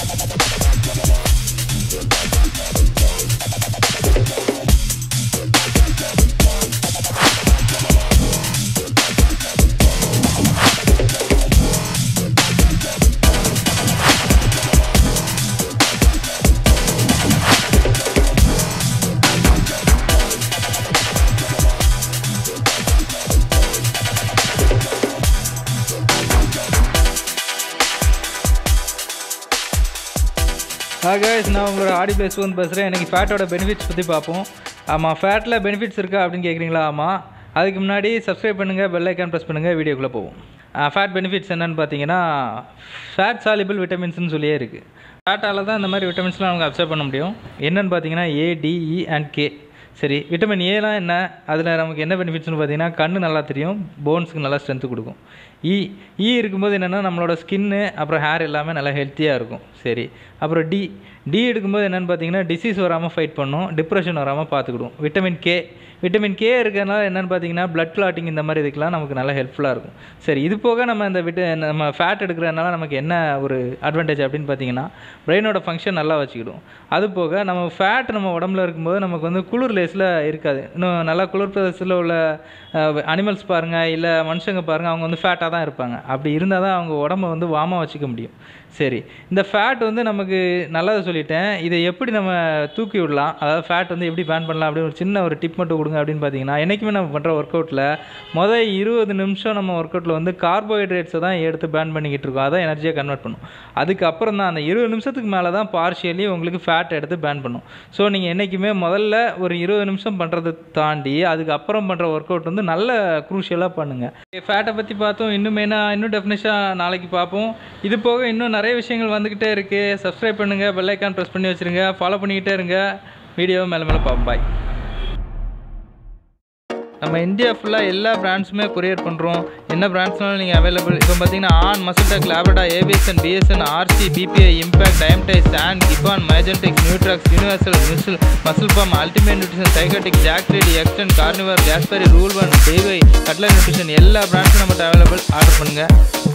guys நான் உங்களோட ஆடி பேஸ் வந்து பேசுகிறேன் எனக்கு ஃபேட்டோட பெனிஃபிட்ஸ் பற்றி பார்ப்போம் ஆமாம் ஃபேட்டில் பெனிஃபிட்ஸ் இருக்கா அப்படின்னு கேட்குறீங்களா ஆமாம் அதுக்கு முன்னாடி சப்ஸ்கிரைப் பண்ணுங்கள் பெல் ஐக்கான் ப்ரெஸ் பண்ணுங்கள் வீடியோக்குள்ளே போவோம் ஃபேட் பெனிஃபிட்ஸ் என்னன்னு பார்த்தீங்கன்னா ஃபேட் சாலிபிள் விட்டமின்ஸ்னு சொல்லியே இருக்குது ஃபேட்டால் தான் இந்த மாதிரி விட்டமின்ஸ்லாம் நமக்கு அப்சர்வ் பண்ண முடியும் என்னன்னு பார்த்தீங்கன்னா ஏ டிஇ அண்ட் கே சரி விட்டமின் ஏலாம் என்ன அதில் நமக்கு என்ன பெனிஃபிட்ஸ்னு பார்த்தீங்கன்னா கண்ணு நல்லா தெரியும் போன்ஸுக்கு நல்லா ஸ்ட்ரென்த்து கொடுக்கும் இ இ இருக்கும்போது என்னென்னா நம்மளோட ஸ்கின்னு அப்புறம் ஹேர் எல்லாமே நல்லா ஹெல்த்தியாக இருக்கும் சரி அப்புறம் டி டி எடுக்கும்போது என்னென்னு பார்த்தீங்கன்னா டிசீஸ் வராமல் ஃபைட் பண்ணும் டிப்ரெஷன் வராமல் பார்த்துக்கிடும் விட்டமின் கே விட்டமின் கே இருக்கிறதுனால என்னென்னு பார்த்தீங்கன்னா பிளட் கிளாட்டிங் இந்த மாதிரி இதுக்கெலாம் நமக்கு நல்லா ஹெல்ப்ஃபுல்லாக இருக்கும் சரி இது போக நம்ம இந்த விட்டு நம்ம ஃபேட் எடுக்கிறதுனால நமக்கு என்ன ஒரு அட்வான்டேஜ் அப்படின்னு பார்த்தீங்கன்னா பிரெயினோட ஃபங்க்ஷன் நல்லா வச்சுக்கிடும் அது போக நம்ம ஃபேட் நம்ம உடம்புல இருக்கும்போது நமக்கு வந்து குளிர் லேஸில் இருக்காது இன்னும் நல்லா குளிர் பிரதேசத்தில் உள்ள அனிமல்ஸ் பாருங்கள் இல்லை மனுஷங்க பாருங்கள் அவங்க வந்து ஃபேட்டாக தான் இருப்பாங்க அப்படி இருந்தால் தான் அவங்க உடம்ப வந்து வாமாக வச்சுக்க முடியும் சரி இந்த ஃபேட் வந்து நமக்கு நல்லதை சொல்லிட்டேன் இதை எப்படி நம்ம தூக்கி விடலாம் அதாவது ஃபேட் வந்து எப்படி பேன் பண்ணலாம் அப்படின்னு ஒரு சின்ன ஒரு டிப் மட்டும் கொடுங்க அப்படின்னு பார்த்தீங்கன்னா என்றைக்குமே நம்ம பண்ணுற ஒர்க் அவுட்டில் மொதல் இருபது நிமிஷம் நம்ம ஒர்க் அவுட்டில் வந்து கார்போஹைட்ரேட்ஸை தான் எடுத்து பேன் பண்ணிக்கிட்டு இருக்கோம் அதான் எனர்ஜியாக கன்வெர்ட் பண்ணும் அதுக்கப்புறம் தான் அந்த இருபது நிமிஷத்துக்கு மேலே தான் பார்ஷியலி உங்களுக்கு ஃபேட் எடுத்து பேன் பண்ணும் ஸோ நீங்கள் என்றைக்குமே முதல்ல ஒரு இருபது நிமிஷம் பண்ணுறதை தாண்டி அதுக்கப்புறம் பண்ணுற ஒர்க் அவுட் வந்து நல்ல குரூஷியலாக பண்ணுங்கள் ஃபேட்டை பற்றி பார்த்தோம் இன்னும் மெயினாக இன்னும் டெஃபினேஷனாக நாளைக்கு பார்ப்போம் இது போக இன்னும் நிறைய விஷயங்கள் வந்துக்கிட்டே இருக்குது சப்ஸ்கிரைப் பண்ணுங்கள் பெல் ஐக்கான் ப்ரெஸ் பண்ணி வச்சுருங்க ஃபாலோ பண்ணிக்கிட்டே இருங்க வீடியோவை மேலே மேலே பார்ப்போம் பாய் நம்ம இந்தியா ஃபுல்லாக எல்லா பிராண்ட்ஸுமே கொரியர் பண்ணுறோம் என்ன பிராண்ட்ஸ்னாலும் நீங்கள் அவைலபிள் இப்போ பார்த்தீங்கன்னா ON MuscleTech Labrada ABSN BSN RC PPI impact Dymatize stand கிபான் மேஜென்டிக் Nutrex universal muscle muscle pharm ultimate nutrition Scitec jack three D Xtend Carnivor கேஸ்பரி ரூல் ஒன் டேவை கட்லர் நியூட்ரிஷன் எல்லா பிராண்ட்ஸும் நம்மகிட்ட அவைலபிள் ஆர்டர் பண்ணுங்கள்